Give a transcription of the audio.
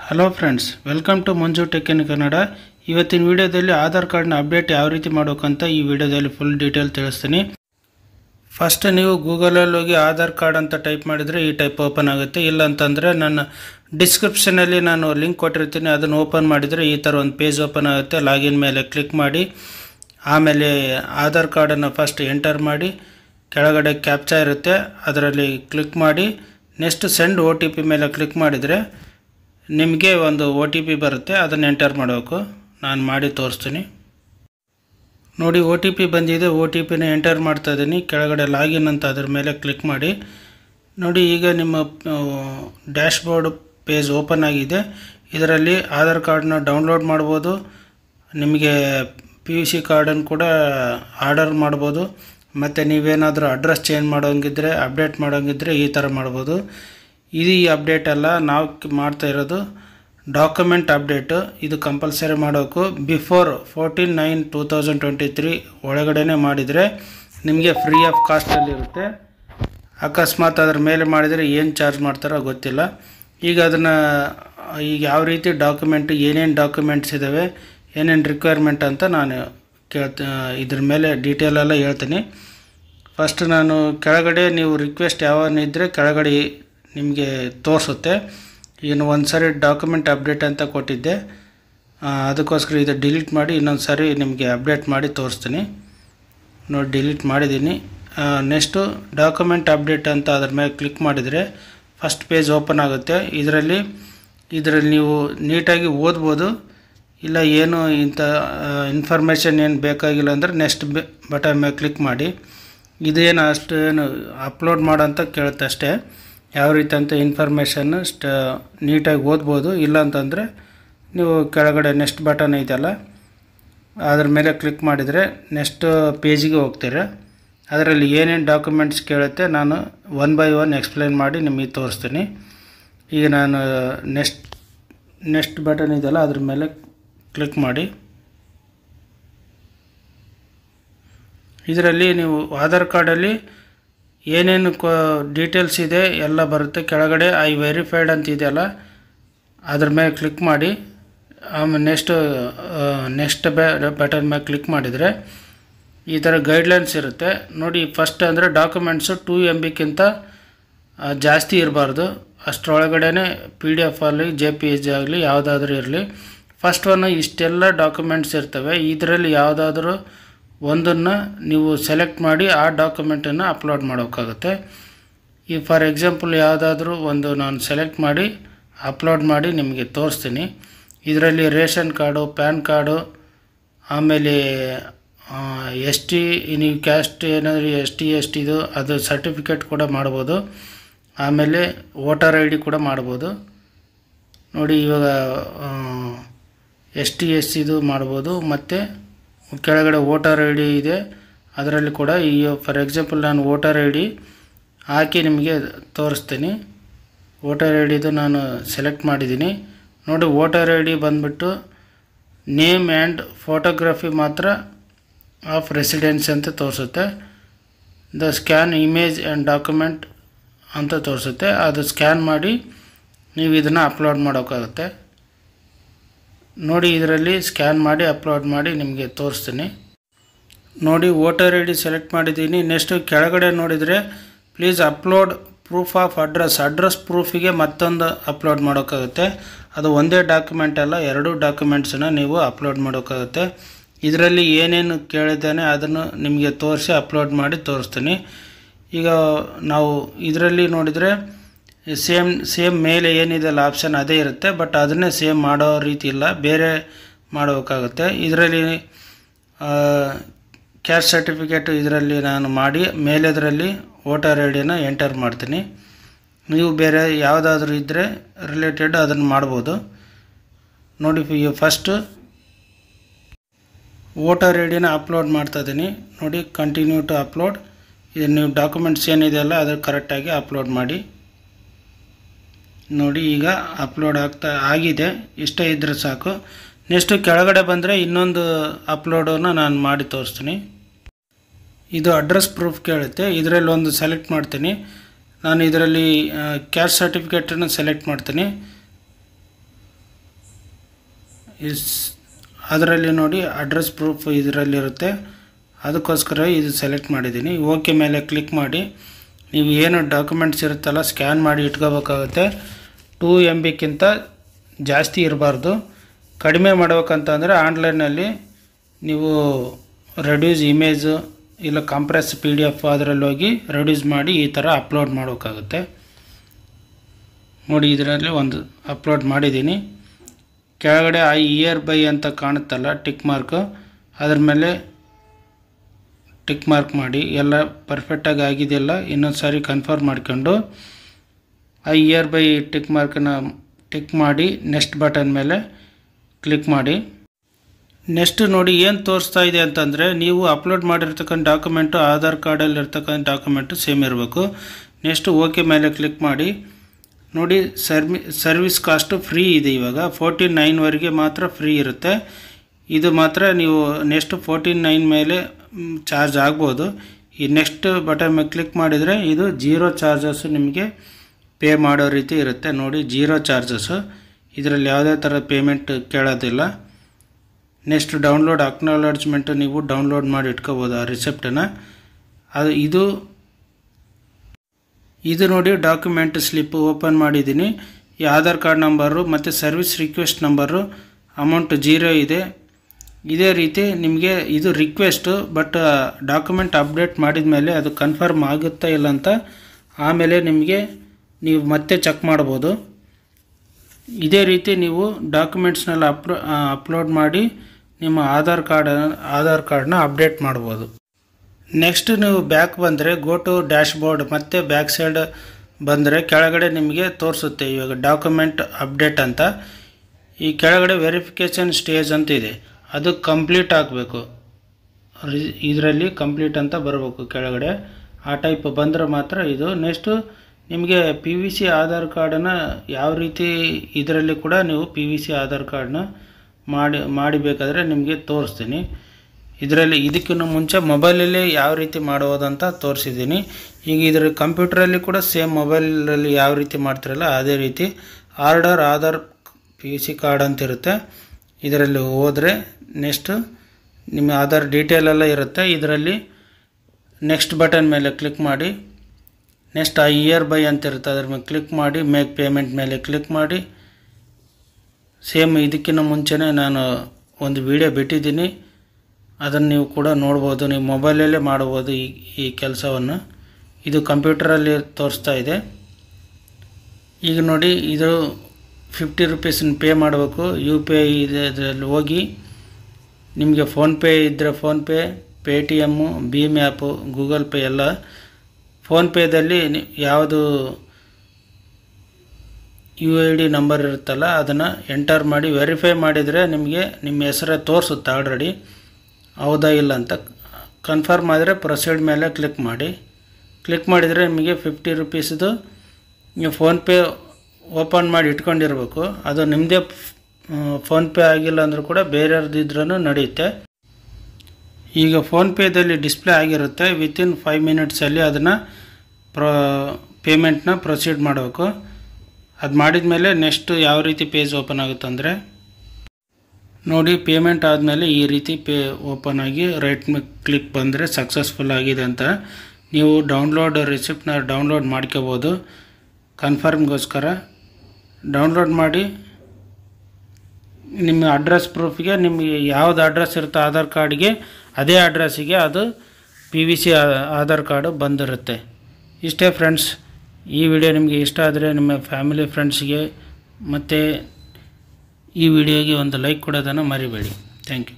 hello friends welcome to Manju tech in Kannada ಇವತ್ತಿನ ವಿಡಿಯೋದಲ್ಲಿ ಆಧಾರ್ ಕಾರ್ಡ್ನ ಅಪ್ಡೇಟ್ ಯಾವ ರೀತಿ ಮಾಡ್ಬೇಕಂತ ಈ ವಿಡಿಯೋದಲ್ಲಿ ಫುಲ್ ಡೀಟೇಲ್ ತಿಳಿಸ್ತೀನಿ ಫಸ್ಟ್ ನೀವು ಗೂಗಲಲ್ಲಿ ಹೋಗಿ ಆಧಾರ್ ಕಾರ್ಡ್ ಅಂತ ಟೈಪ್ ಮಾಡಿದರೆ ಈ ಟೈಪ್ ಓಪನ್ ಆಗುತ್ತೆ ಇಲ್ಲ ಅಂತಂದರೆ ನನ್ನ ಡಿಸ್ಕ್ರಿಪ್ಷನಲ್ಲಿ ನಾನು ಲಿಂಕ್ ಕೊಟ್ಟಿರ್ತೀನಿ ಅದನ್ನು ಓಪನ್ ಮಾಡಿದರೆ ಈ ಥರ ಒಂದು ಪೇಜ್ ಓಪನ್ ಆಗುತ್ತೆ ಲಾಗಿನ್ ಮೇಲೆ ಕ್ಲಿಕ್ ಮಾಡಿ ಆಮೇಲೆ ಆಧಾರ್ ಕಾರ್ಡನ್ನು ಫಸ್ಟ್ ಎಂಟರ್ ಮಾಡಿ ಕೆಳಗಡೆ ಕ್ಯಾಪ್ಚಾ ಇರುತ್ತೆ ಅದರಲ್ಲಿ ಕ್ಲಿಕ್ ಮಾಡಿ next send O T P ಮೇಲೆ ಕ್ಲಿಕ್ ಮಾಡಿದರೆ ನಿಮಗೆ ಒಂದು ಒ ಟಿ ಪಿ ಬರುತ್ತೆ ಅದನ್ನು ಎಂಟರ್ ಮಾಡಬೇಕು ನಾನು ಮಾಡಿ ತೋರಿಸ್ತೀನಿ ನೋಡಿ ಒ ಟಿ ಪಿ ಬಂದಿದೆ ಒ ಟಿ ಪಿನ ಎಂಟರ್ ಮಾಡ್ತಾ ಇದ್ದೀನಿ ಕೆಳಗಡೆ ಲಾಗಿನ್ ಅಂತ ಅದ್ರ ಮೇಲೆ ಕ್ಲಿಕ್ ಮಾಡಿ ನೋಡಿ ಈಗ ನಿಮ್ಮ ಡ್ಯಾಶ್ ಬೋರ್ಡ್ ಪೇಜ್ ಓಪನ್ ಆಗಿದೆ ಇದರಲ್ಲಿ ಆಧಾರ್ ಕಾರ್ಡ್ನ ಡೌನ್ಲೋಡ್ ಮಾಡ್ಬೋದು ನಿಮಗೆ ಪಿ ಯು ಸಿ ಕಾರ್ಡನ್ನು ಕೂಡ ಆರ್ಡರ್ ಮಾಡ್ಬೋದು ಮತ್ತು ನೀವೇನಾದರೂ ಅಡ್ರೆಸ್ ಚೇಂಜ್ ಮಾಡೋಂಗಿದ್ರೆ ಅಪ್ಡೇಟ್ ಮಾಡೋಂಗಿದ್ರೆ ಈ ಥರ ಮಾಡ್ಬೋದು ಇದು ಈ ಅಪ್ಡೇಟ್ ಅಲ್ಲ ನಾವು ಕ್- ಮಾಡ್ತಾ ಇರೋದು ಡಾಕ್ಯುಮೆಂಟ್ ಅಪ್ಡೇಟು ಇದು ಕಂಪಲ್ಸರಿ ಮಾಡಬೇಕು before fourteen nine two thousand twenty three ಒಳಗಡೆನೆ ಮಾಡಿದರೆ ನಿಮಗೆ ಫ್ರೀ ಆಫ್ ಕಾಸ್ಟಲ್ಲಿರುತ್ತೆ ಅಕಸ್ಮಾತ್ ಅದ್ರ ಮೇಲೆ ಮಾಡಿದರೆ ಏನು ಚಾರ್ಜ್ ಮಾಡ್ತಾರೋ ಗೊತ್ತಿಲ್ಲ ಈಗ ಅದನ್ನು ಈಗ ಯಾವ ರೀತಿ ಡಾಕ್ಯುಮೆಂಟ್ ಏನೇನು ಡಾಕ್ಯುಮೆಂಟ್ಸ್ ಇದ್ದಾವೆ ಏನೇನು ರಿಕ್ವೈರ್ಮೆಂಟ್ ಅಂತ ನಾನು ಕೇಳ್ತ ಇದ್ರ ಮೇಲೆ ಡೀಟೇಲೆಲ್ಲ ಹೇಳ್ತೀನಿ ಫಸ್ಟ್ ನಾನು ಕೆಳಗಡೆ ನೀವು ರಿಕ್ವೆಸ್ಟ್ ಯಾವನಿದ್ದರೆ ಕೆಳಗಡೆ ನಿಮಗೆ ತೋರಿಸುತ್ತೆ ಇನ್ನು ಒಂದು ಸರಿ ಡಾಕ್ಯುಮೆಂಟ್ ಅಪ್ಡೇಟ್ ಅಂತ ಕೊಟ್ಟಿದ್ದೆ ಆ, ಅದಕ್ಕೋಸ್ಕರ ಇದು ಡಿಲೀಟ್ ಮಾಡಿ ಇನ್ನೊಂದು ಸರಿ ನಿಮಗೆ ಅಪ್ಡೇಟ್ ಮಾಡಿ ತೋರಿಸ್ತೀನಿ ನೋಡಿ ಡಿಲೀಟ್ ಮಾಡಿದ್ದೀನಿ ನೆಕ್ಸ್ಟು ಡಾಕ್ಯುಮೆಂಟ್ ಅಪ್ಡೇಟ್ ಅಂತ ಅದ್ರ ಮೇಲೆ ಕ್ಲಿಕ್ ಮಾಡಿದರೆ ಫಸ್ಟ್ ಪೇಜ್ ಓಪನ್ ಆಗುತ್ತೆ ಇದರಲ್ಲಿ ಇದರಲ್ಲಿ ನೀವು ನೀಟಾಗಿ ಓದ್ಬೋದು ಇಲ್ಲ ಏನು ಇಂಥ ಇನ್ಫಾರ್ಮೇಷನ್ ಏನು ಬೇಕಾಗಿಲ್ಲ ಅಂದರೆ ನೆಕ್ಸ್ಟ್ ಬಟನ್ ಮೇಲೆ ಕ್ಲಿಕ್ ಮಾಡಿ ಇದೇನು ಅಷ್ಟು ಏನು ಅಪ್ಲೋಡ್ ಮಾಡೋಂತ ಕೇಳುತ್ತೆ ಅಷ್ಟೇ ಯಾವ ರೀತಿ ಅಂತ ಇನ್ಫಾರ್ಮೇಷನ್ ಸ್ಟ್ ನೀಟಾಗಿ ಓದ್ಬೋದು ಇಲ್ಲ ಅಂತಂದರೆ ನೀವು ಕೆಳಗಡೆ ನೆಕ್ಸ್ಟ್ ಬಟನ್ ಇದೆಯಲ್ಲ ಅದ್ರ ಮೇಲೆ ಕ್ಲಿಕ್ ಮಾಡಿದರೆ ನೆಕ್ಸ್ಟ್ ಪೇಜಿಗೆ ಹೋಗ್ತೀರ ಅದರಲ್ಲಿ ಏನೇನು ಡಾಕ್ಯುಮೆಂಟ್ಸ್ ಕೇಳುತ್ತೆ ನಾನು ಒನ್ ಬೈ ಒನ್ ಎಕ್ಸ್ಪ್ಲೈನ್ ಮಾಡಿ ನಿಮಗೆ ತೋರಿಸ್ತೀನಿ ಈಗ ನಾನು ನೆಕ್ಸ್ಟ್ ನೆಕ್ಸ್ಟ್ ಬಟನ್ ಇದೆಯಲ್ಲ ಅದ್ರ ಮೇಲೆ ಕ್ಲಿಕ್ ಮಾಡಿ ಇದರಲ್ಲಿ ನೀವು ಆಧಾರ್ ಕಾರ್ಡಲ್ಲಿ ಏನೇನು ಕೊ ಡೀಟೇಲ್ಸ್ ಇದೆ ಎಲ್ಲ ಬರುತ್ತೆ ಕೆಳಗಡೆ ಐ ವೆರಿಫೈಡ್ ಅಂತ ಇದೆಯಲ್ಲ ಅದ್ರ ಮೇಲೆ ಕ್ಲಿಕ್ ಮಾಡಿ ಆಮೇಲೆ ನೆಕ್ಸ್ಟ್ ನೆಕ್ಸ್ಟ್ ಬಟನ್ ಮೇಲೆ ಕ್ಲಿಕ್ ಮಾಡಿದರೆ ಈ ಥರ ಗೈಡ್ಲೈನ್ಸ್ ಇರುತ್ತೆ ನೋಡಿ ಫಸ್ಟ್ ಅಂದರೆ ಡಾಕ್ಯುಮೆಂಟ್ಸು ಟೂ ಎಮ್ ಬಿಕ್ಕಿಂತ ಜಾಸ್ತಿ ಇರಬಾರ್ದು ಅಷ್ಟರೊಳಗಡೆ ಪಿ ಡಿ ಎಫ್ ಆಗಲಿ ಜೆ ಪಿ ಎಚ್ ಆಗಲಿ ಯಾವುದಾದ್ರೂ ಇರಲಿ ಫಸ್ಟ್ ಒನ್ ಇಷ್ಟೆಲ್ಲ ಡಾಕ್ಯುಮೆಂಟ್ಸ್ ಇರ್ತವೆ ಇದರಲ್ಲಿ ಯಾವುದಾದ್ರೂ ಒಂದನ್ನು ನೀವು ಸೆಲೆಕ್ಟ್ ಮಾಡಿ ಆ ಡಾಕ್ಯುಮೆಂಟನ್ನು ಅಪ್ಲೋಡ್ ಮಾಡೋಕ್ಕಾಗುತ್ತೆ ಈ ಫಾರ್ ಎಕ್ಸಾಂಪಲ್ ಯಾವುದಾದ್ರೂ ಒಂದು ನಾನು ಸೆಲೆಕ್ಟ್ ಮಾಡಿ ಅಪ್ಲೋಡ್ ಮಾಡಿ ನಿಮಗೆ ತೋರಿಸ್ತೀನಿ ಇದರಲ್ಲಿ ರೇಷನ್ ಕಾರ್ಡು ಪ್ಯಾನ್ ಕಾರ್ಡು ಆಮೇಲೆ ಎಸ್ ಟಿ ನೀವು ಕ್ಯಾಸ್ಟ್ ಏನಾದರೂ ಎಸ್ ಟಿ ಎಸ್ ಟಿದು ಅದು ಸರ್ಟಿಫಿಕೇಟ್ ಕೂಡ ಮಾಡ್ಬೋದು ಆಮೇಲೆ ವೋಟರ್ ಐ ಡಿ ಕೂಡ ಮಾಡ್ಬೋದು ನೋಡಿ ಇವಾಗ ಎಸ್ ಟಿ ಎಸ್ ಇದು ಮಾಡ್ಬೋದು ಮತ್ತು ಕೆಳಗಡೆ ವೋಟರ್ ಐ ಡಿ ಇದೆ ಅದರಲ್ಲಿ ಕೂಡ ಈ ಫಾರ್ ಎಕ್ಸಾಂಪಲ್ ನಾನು ವೋಟರ್ ಐ ಡಿ ಹಾಕಿ ನಿಮಗೆ ತೋರಿಸ್ತೀನಿ ವೋಟರ್ ಐ ಡಿದು ನಾನು ಸೆಲೆಕ್ಟ್ ಮಾಡಿದ್ದೀನಿ ನೋಡಿ ವೋಟರ್ ಐ ಡಿ ಬಂದುಬಿಟ್ಟು ನೇಮ್ ಆ್ಯಂಡ್ ಫೋಟೋಗ್ರಫಿ ಮಾತ್ರ ಆಫ್ ರೆಸಿಡೆನ್ಸ್ ಅಂತ ತೋರಿಸುತ್ತೆ the scan image and document ಅಂತ ತೋರಿಸುತ್ತೆ ಅದು ಸ್ಕ್ಯಾನ್ ಮಾಡಿ ನೀವು ಇದನ್ನು ಅಪ್ಲೋಡ್ ಮಾಡೋಕ್ಕಾಗುತ್ತೆ ನೋಡಿ ಇದರಲ್ಲಿ ಸ್ಕ್ಯಾನ್ ಮಾಡಿ ಅಪ್ಲೋಡ್ ಮಾಡಿ ನಿಮಗೆ ತೋರಿಸ್ತೀನಿ ನೋಡಿ ವೋಟರ್ ಐ ಡಿ ಸೆಲೆಕ್ಟ್ ಮಾಡಿದ್ದೀನಿ ನೆಕ್ಸ್ಟು ಕೆಳಗಡೆ ನೋಡಿದರೆ please upload proof of address address ಪ್ರೂಫಿಗೆ ಮತ್ತೊಂದು ಅಪ್ಲೋಡ್ ಮಾಡೋಕ್ಕಾಗುತ್ತೆ ಅದು ಒಂದೇ ಡಾಕ್ಯುಮೆಂಟ್ ಅಲ್ಲ ಎರಡೂ ಡಾಕ್ಯುಮೆಂಟ್ಸನ್ನು ನೀವು ಅಪ್ಲೋಡ್ ಮಾಡೋಕ್ಕಾಗುತ್ತೆ ಇದರಲ್ಲಿ ಏನೇನು ಕೇಳಿದ್ದಾನೆ ಅದನ್ನು ನಿಮಗೆ ತೋರಿಸಿ ಅಪ್ಲೋಡ್ ಮಾಡಿ ತೋರಿಸ್ತೀನಿ ಈಗ ನಾವು ಇದರಲ್ಲಿ ನೋಡಿದರೆ ಸೇಮ್ ಸೇಮ್ ಮೇಲೆ ಏನಿದೆಯಲ್ಲ ಆಪ್ಷನ್ ಅದೇ ಇರುತ್ತೆ ಬಟ್ ಅದನ್ನೇ ಸೇಮ್ ಮಾಡೋ ರೀತಿ ಇಲ್ಲ ಬೇರೆ ಮಾಡಬೇಕಾಗುತ್ತೆ ಇದರಲ್ಲಿ ಕ್ಯಾಸ್ಟ್ ಸರ್ಟಿಫಿಕೇಟು ಇದರಲ್ಲಿ ನಾನು ಮಾಡಿ ಮೇಲೆದರಲ್ಲಿ ವೋಟರ್ ಐ ಡಿನ ಎಂಟರ್ ಮಾಡ್ತೀನಿ ನೀವು ಬೇರೆ ಯಾವುದಾದ್ರೂ ಇದ್ದರೆ ರಿಲೇಟೆಡ್ ಅದನ್ನು ಮಾಡ್ಬೋದು ನೋಡಿ ಫಸ್ಟು ವೋಟರ್ ಐ ಡಿನ ಅಪ್ಲೋಡ್ ಮಾಡ್ತಾ ಇದ್ದೀನಿ ನೋಡಿ ಕಂಟಿನ್ಯೂ ಟು ಅಪ್ಲೋಡ್ ಇದು ನೀವು ಡಾಕ್ಯುಮೆಂಟ್ಸ್ ಏನಿದೆಯಲ್ಲ ಅದು ಕರೆಕ್ಟಾಗಿ ಅಪ್ಲೋಡ್ ಮಾಡಿ ನೋಡಿ ಈಗ ಅಪ್ಲೋಡ್ ಆಗ್ತಾ ಆಗಿದೆ ಇಷ್ಟ ಇದ್ದರೆ ಸಾಕು ನೆಕ್ಸ್ಟು ಕೆಳಗಡೆ ಬಂದರೆ ಇನ್ನೊಂದು ಅಪ್ಲೋಡನ್ನು ನಾನು ಮಾಡಿ ತೋರಿಸ್ತೀನಿ ಇದು ಅಡ್ರೆಸ್ ಪ್ರೂಫ್ ಕೇಳುತ್ತೆ ಇದರಲ್ಲಿ ಒಂದು ಸೆಲೆಕ್ಟ್ ಮಾಡ್ತೀನಿ ನಾನು ಇದರಲ್ಲಿ ಕ್ಯಾಸ್ಟ್ ಸರ್ಟಿಫಿಕೇಟನ್ನು ಸೆಲೆಕ್ಟ್ ಮಾಡ್ತೀನಿ ಇಸ್ ಅದರಲ್ಲಿ ನೋಡಿ ಅಡ್ರೆಸ್ ಪ್ರೂಫ್ ಇದರಲ್ಲಿರುತ್ತೆ ಅದಕ್ಕೋಸ್ಕರ ಇದು ಸೆಲೆಕ್ಟ್ ಮಾಡಿದ್ದೀನಿ ಓಕೆ ಮೇಲೆ ಕ್ಲಿಕ್ ಮಾಡಿ ನೀವು ಏನು ಡಾಕ್ಯುಮೆಂಟ್ಸ್ ಇರುತ್ತಲ್ಲ ಸ್ಕ್ಯಾನ್ ಮಾಡಿ ಇಟ್ಕೋಬೇಕಾಗುತ್ತೆ ಟೂ ಎಮ್ ಬಿಕ್ಕಿಂತ ಜಾಸ್ತಿ ಇರಬಾರ್ದು ಕಡಿಮೆ ಮಾಡ್ಬೇಕಂತಂದರೆ ಆನ್ಲೈನಲ್ಲಿ ನೀವು ರೆಡ್ಯೂಸ್ ಇಮೇಜು ಇಲ್ಲ ಕಂಪ್ರೆಸ್ ಪಿ ಡಿ ಎಫ್ ಅದರಲ್ಲಿ ಹೋಗಿ ರೆಡ್ಯೂಸ್ ಮಾಡಿ ಈ ಥರ ಅಪ್ಲೋಡ್ ಮಾಡಬೇಕಾಗುತ್ತೆ ನೋಡಿ ಇದರಲ್ಲಿ ಒಂದು ಅಪ್ಲೋಡ್ ಮಾಡಿದ್ದೀನಿ ಕೆಳಗಡೆ ಐ ಇಯರ್ ಬೈ ಅಂತ ಕಾಣುತ್ತಲ್ಲ ಟಿಕ್ ಮಾರ್ಕು ಅದ್ರ ಮೇಲೆ ಟಿಕ್ ಮಾರ್ಕ್ ಮಾಡಿ ಎಲ್ಲ ಪರ್ಫೆಕ್ಟಾಗಿ ಆಗಿದೆಯಲ್ಲ ಇನ್ನೊಂದು ಸಾರಿ ಕನ್ಫರ್ಮ್ ಮಾಡ್ಕೊಂಡು ಐ ಇಯರ್ ಬೈ ಟಿಕ್ ಮಾರ್ಕನ್ನ ಟಿಕ್ ಮಾಡಿ ನೆಕ್ಸ್ಟ್ ಬಟನ್ ಮೇಲೆ ಕ್ಲಿಕ್ ಮಾಡಿ ನೆಕ್ಸ್ಟ್ ನೋಡಿ ಏನು ತೋರಿಸ್ತಾ ಇದೆ ಅಂತಂದರೆ ನೀವು ಅಪ್ಲೋಡ್ ಮಾಡಿರ್ತಕ್ಕಂಥ ಡಾಕ್ಯುಮೆಂಟು ಆಧಾರ್ ಕಾರ್ಡಲ್ಲಿ ಇರ್ತಕ್ಕಂಥ ಡಾಕ್ಯುಮೆಂಟು ಸೇಮ್ ಇರಬೇಕು ನೆಕ್ಸ್ಟ್ ಓಕೆ ಮೇಲೆ ಕ್ಲಿಕ್ ಮಾಡಿ ನೋಡಿ ಸರ್ಮಿ ಸರ್ವಿಸ್ ಕಾಸ್ಟು ಫ್ರೀ ಇದೆ ಇವಾಗ ಫೋರ್ಟೀನ್ ನೈನ್ವರೆಗೆ ಮಾತ್ರ ಫ್ರೀ ಇರುತ್ತೆ ಇದು ಮಾತ್ರ ನೀವು ನೆಕ್ಸ್ಟ್ ಫೋರ್ಟೀನ್ ನೈನ್ ಮೇಲೆ ಚಾರ್ಜ್ ಆಗ್ಬೋದು ಈ ನೆಕ್ಸ್ಟ್ ಬಟನ್ ಮೇಲೆ ಕ್ಲಿಕ್ ಮಾಡಿದರೆ ಇದು ಜೀರೋ ಚಾರ್ಜಸ್ಸು ನಿಮಗೆ ಪೇ ಮಾಡೋ ರೀತಿ ಇರುತ್ತೆ ನೋಡಿ ಜೀರೋ ಚಾರ್ಜಸ್ಸು ಇದರಲ್ಲಿ ಯಾವುದೇ ಥರ ಪೇಮೆಂಟ್ ಕೇಳೋದಿಲ್ಲ ನೆಕ್ಸ್ಟ್ ಡೌನ್ಲೋಡ್ ಅಕ್ನಾಲಜ್ಮೆಂಟು ನೀವು ಡೌನ್ಲೋಡ್ ಮಾಡಿ ಇಟ್ಕೋಬೋದು ಆ ರಿಸೆಪ್ಟನ್ನು ಅದು ಇದು ಇದು ನೋಡಿ ಡಾಕ್ಯುಮೆಂಟ್ ಸ್ಲಿಪ್ ಓಪನ್ ಮಾಡಿದ್ದೀನಿ ಈ ಆಧಾರ್ ಕಾರ್ಡ್ ನಂಬರು ಮತ್ತು service request number amount zero ಇದೆ ಇದೇ ರೀತಿ ನಿಮಗೆ ಇದು ರಿಕ್ವೆಸ್ಟು ಬಟ್ ಡಾಕ್ಯುಮೆಂಟ್ ಅಪ್ಡೇಟ್ ಮಾಡಿದ ಮೇಲೆ ಅದು ಕನ್ಫರ್ಮ್ ಆಗುತ್ತಾ ಇಲ್ಲ ಅಂತ ಆಮೇಲೆ ನಿಮಗೆ ನೀವು ಮತ್ತೆ ಚೆಕ್ ಮಾಡ್ಬೋದು ಇದೇ ರೀತಿ ನೀವು ಡಾಕ್ಯುಮೆಂಟ್ಸ್ನೆಲ್ಲ ಅಪ್ಲೋ ಅಪ್ಲೋಡ್ ಮಾಡಿ ನಿಮ್ಮ ಆಧಾರ್ ಕಾರ್ಡ್ ಆಧಾರ್ ಕಾರ್ಡ್ನ ಅಪ್ಡೇಟ್ ಮಾಡ್ಬೋದು ನೆಕ್ಸ್ಟ್ ನೀವು ಬ್ಯಾಕ್ ಬಂದರೆ ಗೋ ಟು ಡ್ಯಾಶ್ ಬೋರ್ಡ್ ಮತ್ತು ಬ್ಯಾಕ್ ಸೈಡ್ ಬಂದರೆ ಕೆಳಗಡೆ ನಿಮಗೆ ತೋರಿಸುತ್ತೆ ಇವಾಗ ಡಾಕ್ಯುಮೆಂಟ್ ಅಪ್ಡೇಟ್ ಅಂತ ಈ ಕೆಳಗಡೆ ವೆರಿಫಿಕೇಷನ್ ಸ್ಟೇಜ್ ಅಂತ ಇದೆ ಅದು ಕಂಪ್ಲೀಟ್ ಆಗಬೇಕು ಇದರಲ್ಲಿ ಕಂಪ್ಲೀಟ್ ಅಂತ ಬರಬೇಕು ಕೆಳಗಡೆ ಆ ಟೈಪ್ ಬಂದರೆ ಮಾತ್ರ ಇದು ನೆಕ್ಸ್ಟು ನಿಮಗೆ ಪಿ ವಿ ಸಿ ಆಧಾರ್ ಕಾರ್ಡನ್ನು ಯಾವ ರೀತಿ ಇದರಲ್ಲಿ ಕೂಡ ನೀವು ಪಿ ವಿ ಸಿ ಆಧಾರ್ ಕಾರ್ಡನ್ನ ಮಾಡಿ ಮಾಡಿಬೇಕಾದ್ರೆ ನಿಮಗೆ ತೋರಿಸ್ತೀನಿ ಇದರಲ್ಲಿ ಇದಕ್ಕಿಂತ ಮುಂಚೆ ಮೊಬೈಲಲ್ಲಿ ಯಾವ ರೀತಿ ಮಾಡುವುದಂತ ತೋರಿಸಿದ್ದೀನಿ ಈಗ ಇದರ ಕಂಪ್ಯೂಟ್ರಲ್ಲಿ ಕೂಡ ಸೇಮ್ ಮೊಬೈಲಲ್ಲಿ ಯಾವ ರೀತಿ ಮಾಡ್ತಿರಲ್ಲ ಅದೇ ರೀತಿ order Aadhaar P U C card ಅಂತ ಇರುತ್ತೆ ಇದರಲ್ಲಿ ಹೋದರೆ ನೆಕ್ಸ್ಟ್ ನಿಮ್ಮ ಆಧಾರ್ ಡೀಟೇಲ್ ಎಲ್ಲ ಇರುತ್ತೆ ಇದರಲ್ಲಿ ನೆಕ್ಸ್ಟ್ ಬಟನ್ ಮೇಲೆ ಕ್ಲಿಕ್ ಮಾಡಿ ನೆಕ್ಸ್ಟ್ ಆ ಇಯರ್ ಬೈ ಅಂತ ಇರುತ್ತೆ ಅದ್ರ ಮೇಲೆ ಕ್ಲಿಕ್ ಮಾಡಿ ಮೇಕ್ ಪೇಮೆಂಟ್ ಮೇಲೆ ಕ್ಲಿಕ್ ಮಾಡಿ ಸೇಮ್ ಇದಕ್ಕಿಂತ ಮುಂಚೆನೇ ನಾನು ಒಂದು ವಿಡಿಯೋ ಬಿಟ್ಟಿದ್ದೀನಿ ಅದನ್ನು ನೀವು ಕೂಡ ನೋಡ್ಬೋದು ನೀವು ಮೊಬೈಲಲ್ಲೇ ಮಾಡ್ಬೋದು ಈ ಈ ಕೆಲಸವನ್ನು ಇದು ಕಂಪ್ಯೂಟರಲ್ಲಿ ತೋರಿಸ್ತಾ ಇದೆ ಈಗ ನೋಡಿ ಇದು ಫಿಫ್ಟಿ ರುಪೀಸನ್ನ ಪೇ ಮಾಡಬೇಕು ಯು ಪಿ ಐ ಇದೆ ಇದರಲ್ಲಿ ಹೋಗಿ ನಿಮಗೆ ಫೋನ್ಪೇ ಇದ್ದರೆ ಫೋನ್ಪೇ ಪೇ ಟಿ ಎಮ್ಮು ಭೀಮ್ ಆ್ಯಪು ಗೂಗಲ್ ಪೇ ಎಲ್ಲ ಫೋನ್ಪೇದಲ್ಲಿ ಯಾವುದು ಯು ಐ ಡಿ ನಂಬರ್ ಇರುತ್ತಲ್ಲ ಅದನ್ನು ಎಂಟರ್ ಮಾಡಿ ವೆರಿಫೈ ಮಾಡಿದರೆ ನಿಮಗೆ ನಿಮ್ಮ ಹೆಸರೇ ತೋರಿಸುತ್ತೆ ಆಲ್ರೆಡಿ ಹೌದಾ ಇಲ್ಲ ಅಂತ ಕನ್ಫರ್ಮ್ ಆದರೆ ಪ್ರೊಸೀಡ್ ಮೇಲೆ ಕ್ಲಿಕ್ ಮಾಡಿ ಕ್ಲಿಕ್ ಮಾಡಿದರೆ ನಿಮಗೆ ಫಿಫ್ಟಿ ರುಪೀಸ್ದು ನೀವು ಫೋನ್ಪೇ ಓಪನ್ ಮಾಡಿ ಇಟ್ಕೊಂಡಿರ್ಬೇಕು ಅದು ನಿಮ್ಮದೇ ಫೋನ್ಪೇ ಆಗಿಲ್ಲ ಅಂದರೂ ಕೂಡ ಬೇರೆಯವ್ರದ್ದಿದ್ರೂ ನಡೆಯುತ್ತೆ ಈಗ ಫೋನ್ಪೇದಲ್ಲಿ ಡಿಸ್ಪ್ಲೇ ಆಗಿರುತ್ತೆ ವಿತಿನ್ ಫೈವ್ ಮಿನಿಟ್ಸಲ್ಲಿ ಅದನ್ನು ಪ್ರೊ ಪೇಮೆಂಟ್ನ ಪ್ರೊಸೀಡ್ ಮಾಡಬೇಕು ಅದು ಮಾಡಿದ ಮೇಲೆ ನೆಕ್ಸ್ಟ್ ಯಾವ ರೀತಿ ಪೇಜ್ ಓಪನ್ ಆಗುತ್ತೆ ಅಂದರೆ ನೋಡಿ ಪೇಮೆಂಟ್ ಆದಮೇಲೆ ಈ ರೀತಿ ಪೇ ಓಪನ್ ಆಗಿ ರೈಟ್ ಕ್ಲಿಕ್ ಬಂದರೆ ಸಕ್ಸಸ್ಫುಲ್ ಆಗಿದೆ ಅಂತ ನೀವು ಡೌನ್ಲೋಡ್ ರಿಸಿಪ್ಟ್ನ ಡೌನ್ಲೋಡ್ ಮಾಡ್ಕೋಬೋದು ಕನ್ಫರ್ಮ್ಗೋಸ್ಕರ ಡೌನ್ಲೋಡ್ ಮಾಡಿ ನಿಮ್ಮ ಅಡ್ರೆಸ್ ಪ್ರೂಫ್ಗೆ ನಿಮಗೆ ಯಾವ್ದು ಅಡ್ರೆಸ್ ಇರುತ್ತೆ ಆಧಾರ್ ಕಾರ್ಡ್ಗೆ ಅದೇ ಅಡ್ರೆಸ್ಸಿಗೆ ಅದು P V C Aadhaar card ಬಂದಿರುತ್ತೆ ಇಷ್ಟೇ ಫ್ರೆಂಡ್ಸ್ ಈ ವಿಡಿಯೋ ನಿಮಗೆ ಇಷ್ಟ ಆದರೆ ನಿಮ್ಮ ಫ್ಯಾಮಿಲಿ ಫ್ರೆಂಡ್ಸ್ಗೆ ಮತ್ತು ಈ ವಿಡಿಯೋಗೆ ಒಂದು ಲೈಕ್ ಕೊಡೋದನ್ನು ಮರಿಬೇಡಿ ಥ್ಯಾಂಕ್ ಯು